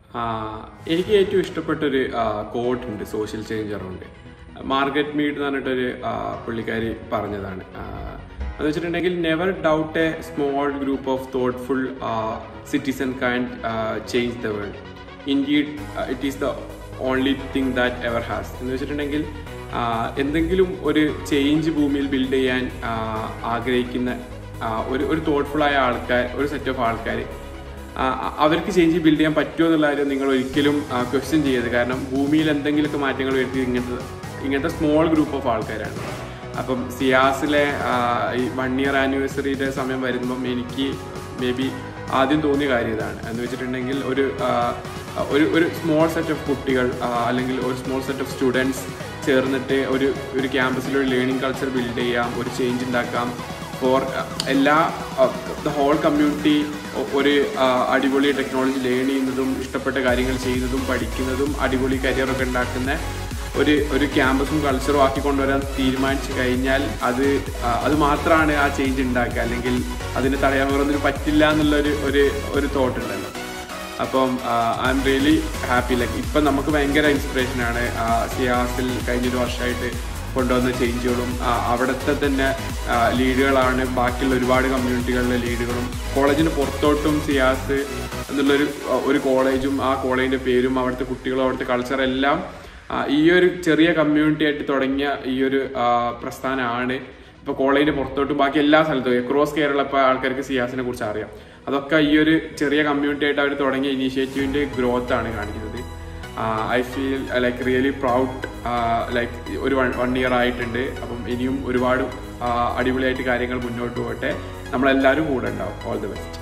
ആ, എനിക്ക് ഏറ്റവും ഇഷ്ടപ്പെട്ടൊരു കോട്ട് ഉണ്ട് സോഷ്യൽ ചേഞ്ചറുണ്ട് മാർഗറ്റ് മീഡ് എന്ന് പറഞ്ഞിട്ടൊരു ആ, പുള്ളിക്കാരി പറഞ്ഞതാണ് ആ, എന്ന് വെച്ചിട്ടുണ്ടെങ്കിൽ never doubt a small group of thoughtful citizen can change the world indeed it is the only thing that ever has എന്ന് വെച്ചിട്ടുണ്ടെങ്കിൽ ആ, എന്തെങ്കിലും ഒരു ചേഞ്ച് ഭൂമിയിൽ ബിൽഡ് ചെയ്യാൻ ആ, ആഗ്രഹിക്കുന്ന ആ, ഒരു ഒരു thoughtful ആയ ആൾക്കാർ ഒരു സെറ്റ് ഓഫ് ആൾക്കാർ ആ, അവർക്ക് ചേഞ്ച് ബിൽഡ് ചെയ്യാൻ പറ്റുമോ എന്നുള്ള കാര്യം നിങ്ങൾ ഒരിക്കലും ക്വസ്റ്റ്യൻ ചെയ്യരുത് കാരണം ഭൂമിയിൽ എന്തെങ്കിലുമൊക്കെ മാറ്റങ്ങൾ വരുത്തി ഇങ്ങനത്തെ ഇങ്ങനത്തെ സ്മോൾ ഗ്രൂപ്പ് ഓഫ് ആൾക്കാരാണ് അപ്പം സിയാസിലെ ആ, ഈ വൺ ഇയർ ആനിവേഴ്സറിയുടെ സമയം വരുമ്പം എനിക്ക് മേ ബി ആദ്യം തോന്നിയ കാര്യം ഇതാണ് എന്ന് വെച്ചിട്ടുണ്ടെങ്കിൽ ഒരു ആ, ഒരു ഒരു സ്മോൾ സെറ്റ് ഓഫ് കുട്ടികൾ ആ, അല്ലെങ്കിൽ ഒരു സ്മോൾ സെറ്റ് ഓഫ് സ്റ്റുഡൻസ് ചേർന്നിട്ട് ഒരു ഒരു ക്യാമ്പസിൽ ഒരു ലേണിംഗ് കൾച്ചർ ബിൽഡ് ചെയ്യാം ഒരു ചേഞ്ച് ഉണ്ടാക്കാം ഫോർ എല്ലാ ദ ഹോൾ കമ്മ്യൂണിറ്റി ഒരു ആ, അടിപൊളി ടെക്നോളജി ലേൺ ചെയ്യുന്നതും ഇഷ്ടപ്പെട്ട കാര്യങ്ങൾ ചെയ്യുന്നതും പഠിക്കുന്നതും അടിപൊളി കരിയറൊക്കെ ഉണ്ടാക്കുന്ന ഒരു ഒരു ക്യാമ്പസും കൾച്ചറും ആക്കി കൊണ്ടുവരാൻ തീരുമാനിച്ചു കഴിഞ്ഞാൽ അത് ആ, അത് മാത്രമാണ് ആ ചേഞ്ച് ഉണ്ടാക്കുക അല്ലെങ്കിൽ അതിന് തടയാൻ വേറൊന്നിനും പറ്റില്ല എന്നുള്ളൊരു ഒരു ഒരു തോട്ട് ഉണ്ടല്ലോ അപ്പം I'm really happy like ഇപ്പം നമുക്ക് ഭയങ്കര ഇൻസ്പിറേഷനാണ് സിയാസിൽ കഴിഞ്ഞൊരു വർഷമായിട്ട് കൊണ്ടുവന്ന ചേഞ്ചുകളും ആ, അവിടുത്തെ തന്നെ ആ, ലീഡുകളാണ് ബാക്കിയുള്ള ഒരുപാട് കമ്മ്യൂണിറ്റികളിലെ ലീഡുകളും കോളേജിന് പുറത്തോട്ടും സിയാസ് എന്നുള്ളൊരു ആ, ഒരു കോളേജും ആ കോളേജിൻ്റെ പേരും അവിടുത്തെ കുട്ടികളും അവിടുത്തെ കൾച്ചർ എല്ലാം ആ, ഈ ഒരു ചെറിയ കമ്മ്യൂണിറ്റി ആയിട്ട് തുടങ്ങിയ ഈ ഒരു ആ, പ്രസ്ഥാനമാണ് ഇപ്പൊ കോളേജിന് പുറത്തോട്ടും ബാക്കി എല്ലാ സ്ഥലത്തും അക്രോസ് കേരള ഇപ്പൊ ആൾക്കാർക്ക് സിയാസിനെ കുറിച്ച് അറിയാം അതൊക്കെ ഈ ഒരു ചെറിയ കമ്മ്യൂണിറ്റി ആയിട്ട് അവർ തുടങ്ങിയ ഇനീഷ്യേറ്റീവിന്റെ ഗ്രോത്ത് ആണ് കാണിക്കുന്നത് I feel like really proud like ഒരു വൺ ഇയർ ആയിട്ടുണ്ട് അപ്പം ഇനിയും ഒരുപാട് ആ, അടിപൊളിയായിട്ട് കാര്യങ്ങൾ മുന്നോട്ട് പോകട്ടെ നമ്മളെല്ലാവരും കൂടെ ഉണ്ടാവും ഓൾ ദി ബെസ്റ്റ്